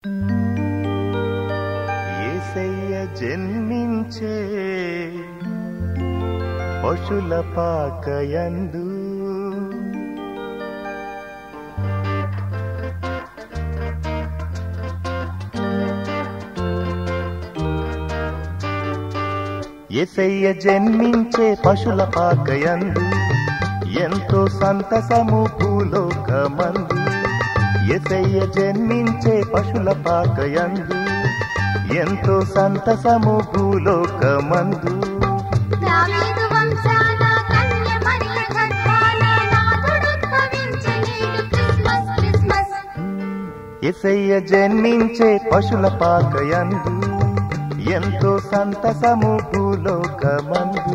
ఏసయ్య జన్మించే పశుల పాకయందు ఎసయ్య జన్మించే పశుల పాకయందు ఎంతో సంతసము భూలోకమందు ఎసయ్య జన్మించే పశుల పాకయందు ఎంతో సంతసము భూలోకమందు దావీదు వంశాన కన్య మరియ గర్భాన నాథుడుద్భవించె నేడు క్రిస్మస్ క్రిస్మస్ ఎసయ్య జన్మించే పశుల పాకయందు ఎంతో సంతసము భూలోకమందు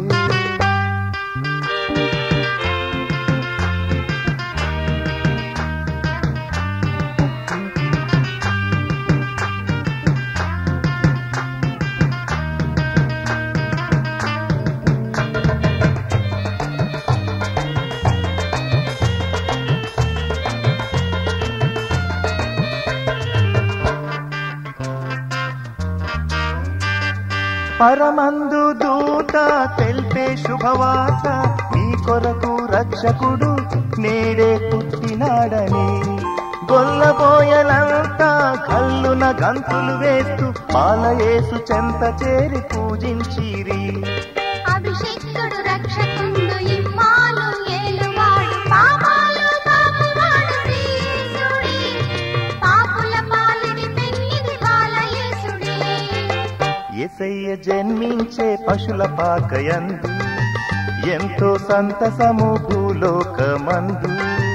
పరమందు దూత తెల్పే శుభవార్త నీ కొరకు రక్షకుడు నేడే పుట్టినాడని గొల్లబోయలంతా కల్లున గంతులు వేస్తూ పాలయేసు చెంత చేరి పూజించిరి అభిషేకుడు రక్షకుండు ఇమ్మాను ఏలువాడు పాపాలు పాపువాడు శ్రీయేసుడే పాపుల పాలిడి పెన్నిది బాలయేసుడే ఎసయ్య జన్మించే పశుల పాకయందు ఎంతో సంతసము భూలోకమందు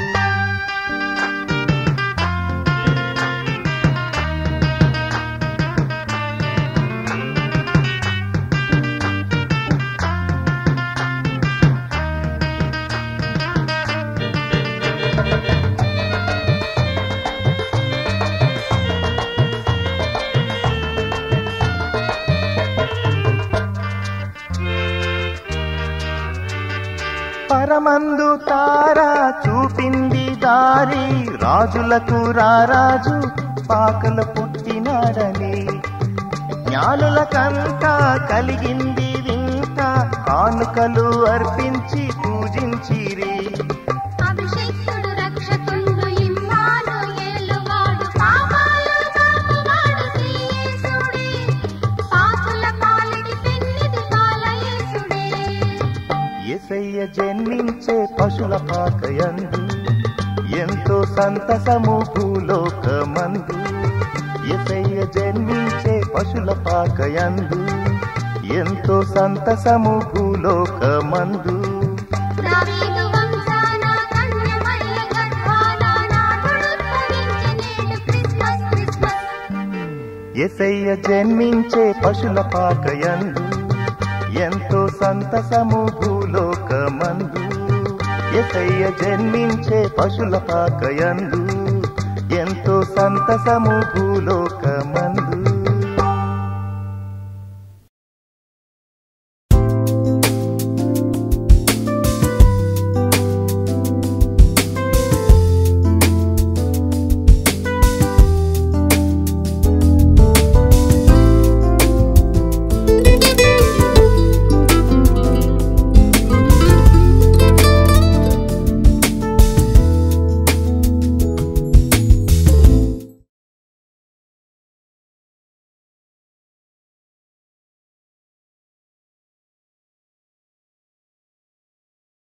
పరమందు తారా చూపింది దారి రాజులకు రారాజు పాకల పుట్టినాడని జ్ఞానులకంతా కలిగింది వింత కానుకలు అర్పించి పూజించిరి అభిషేకుడు రక్షకుండు ఇమ్మాను ఏలువాడు పాపాలు పాపువాడు శ్రీయేసుడే పాపుల పాలిడి పెన్నిది బాలయేసుడే ఎసయ్య జన్మించే పశుల పాకయందు ఎంతో సంతసము భూలోకమందు ఎసయ్య జన్మించే పశుల పాకయందు ఎంతో సంతసము భూలోకమందు దావీదు వంశాన కన్య మరియ గర్భాన నాథుడుద్భవించె నేడు క్రిస్మస్ క్రిస్మస్ ఎసయ్య జన్మించే పశుల పాకయందు ఎంతో సంతసము భూలోకమందు ఎసయ్య జన్మించే పశుల పాకయందు ఎంతో సంతసము భూలోకమందు